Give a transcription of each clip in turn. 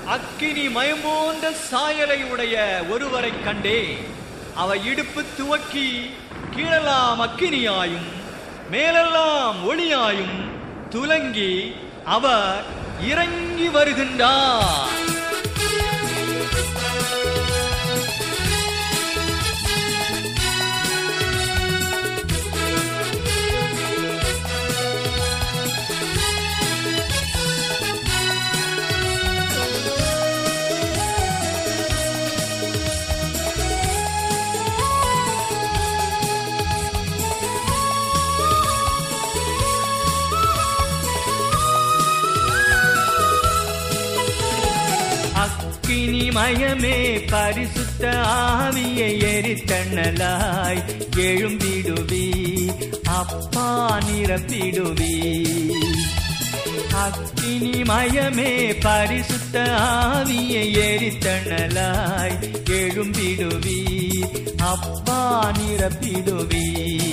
அக்கினி மயம்போன்ற சாயலை உடைய ஒருவரை கண்டே அவ இடுப்பு துவக்கி கீழெல்லாம் அக்கினியாயும் மேலெல்லாம் ஒளியாயும் துலங்கி அவர் இறங்கி வருகின்றார் அக்கினி மயமே பரிசுத்த ஆவியை எரித்தண்ணலாய் எழும்பிடுவி அப்பா நிரப்பிடுவி அக்கினி மயமே பரிசுத்த ஆவியை எரித்தண்ணலாய் எழும்பிடுவி அப்பா நிரப்பிடுவி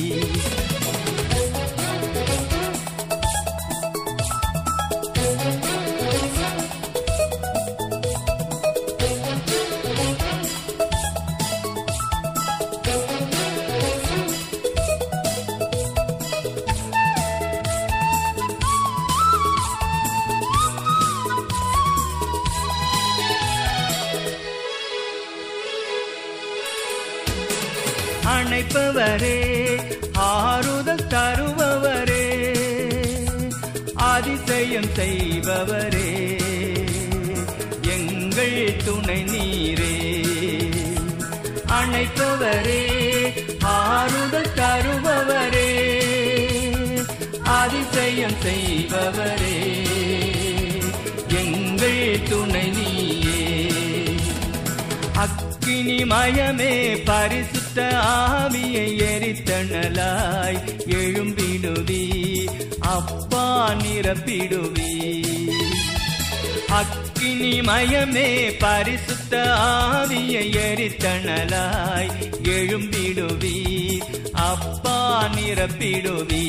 அணைப்பவரே ஆறுதல் தருபவரே அதிசயம் செய்பவரே எங்கள் துணை நீரே அணைப்பவரே ஆறுதல் தருபவரே அதிசயம் செய்பவரே எங்கள் துணை நீயே அக்கினி மயமே பரிசுத்த ஆவியை எரித்தணலாய் எழும்பிடுவி அப்பா நிரப்பிடுவி அக்கினி மயமே பரிசுத்த ஆவியை எரித்தணலாய் எழும்பிடுவி அப்பா நிரப்பிடுவி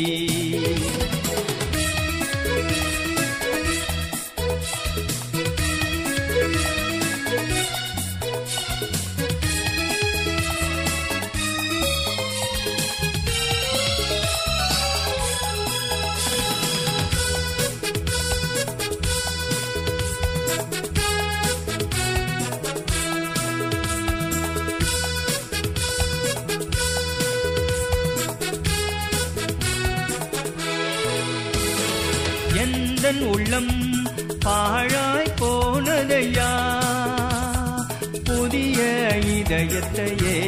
எந்தன் உள்ளம் பாழாய் போனதையா புதிய இதயத்தையே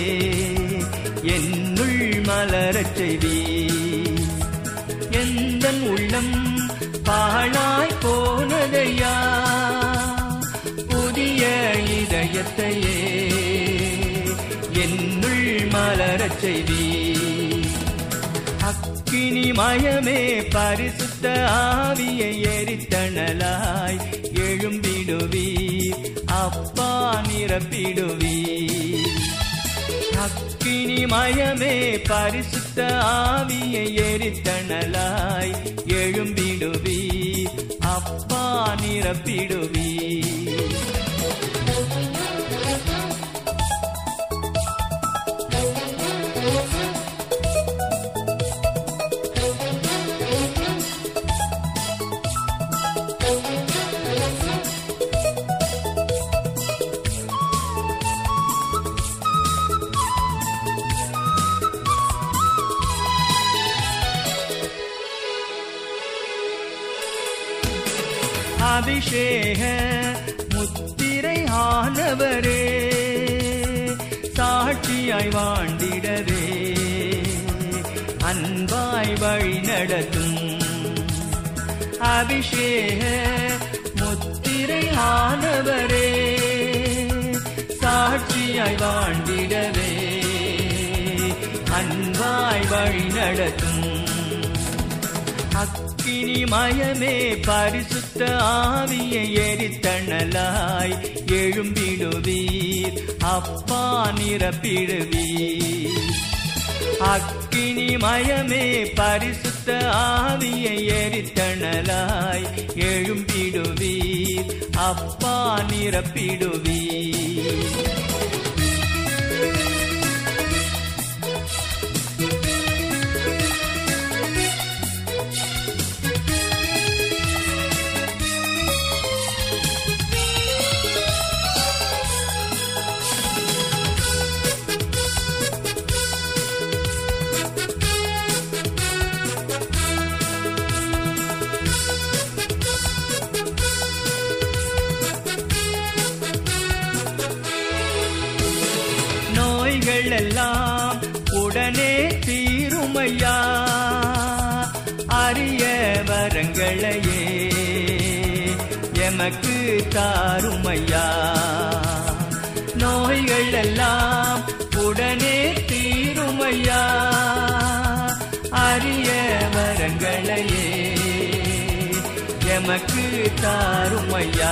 என்னுள் மலரச் செய்தி எந்தன் உள்ளம் பாழாய் போனதையா புதிய இதயத்தையே என்னுள் மலரச் செய்தி அக்கினி மயமே பரிசுத்த ஆவியை எரித்தணலாய் எழும்பிடுவி அப்பா நிரப்பிடுவி அக்கினி மயமே பரிசுத்த ஆவியை எரித்தணலாய் எழும்பிடுவி அப்பா நிரப்பிடுவி அபிஷேக முத்திரை ஆனவரே சாட்சியாய் வாண்டிடவே அன்பாய் வழி நடத்தும் அபிஷேக முத்திரை ஆனவரே சாட்சியாய் வாண்டிடவே அன்பாய் வழி நடத்தும் அக்கினி மயமே பரிசுத்த ஆவியை எரித்தணலாய் எழும்பிடுவீர் அப்பா நிரப்பிடுவீர் அக்கினி மயமே பரிசுத்த ஆவியை எரித்தணலாய் எழும்பிடுவீர் அப்பா நிரப்பிடுவீ நோய்கள் எல்லாம் உடனே தீருமையா அரிய வரங்களையே எமக்கு தாருமையா நோய்கள் எல்லாம் உடனே தீருமையா அரிய வரங்களையே எமக்கு தாருமையா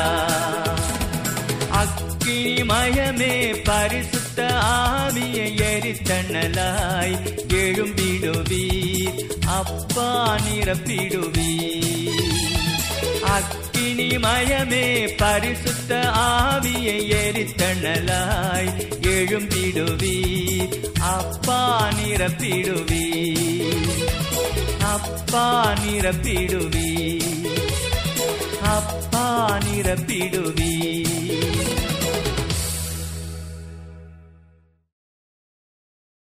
அக்கினிமயமே பரிசுத்த ஆவியை எரித்தணலாய் எழும்பிடுவீர் அப்பா நிரப்பிடுவீர் அக்கினிமயமே பரிசுத்த ஆவியை எரித்தணலாய் எழும்பிடுவீர் அப்பா நிரப்பிடுவீர் அப்பா நிரப்பிடுவீர் அப்பா நிரப்பிடுவீர்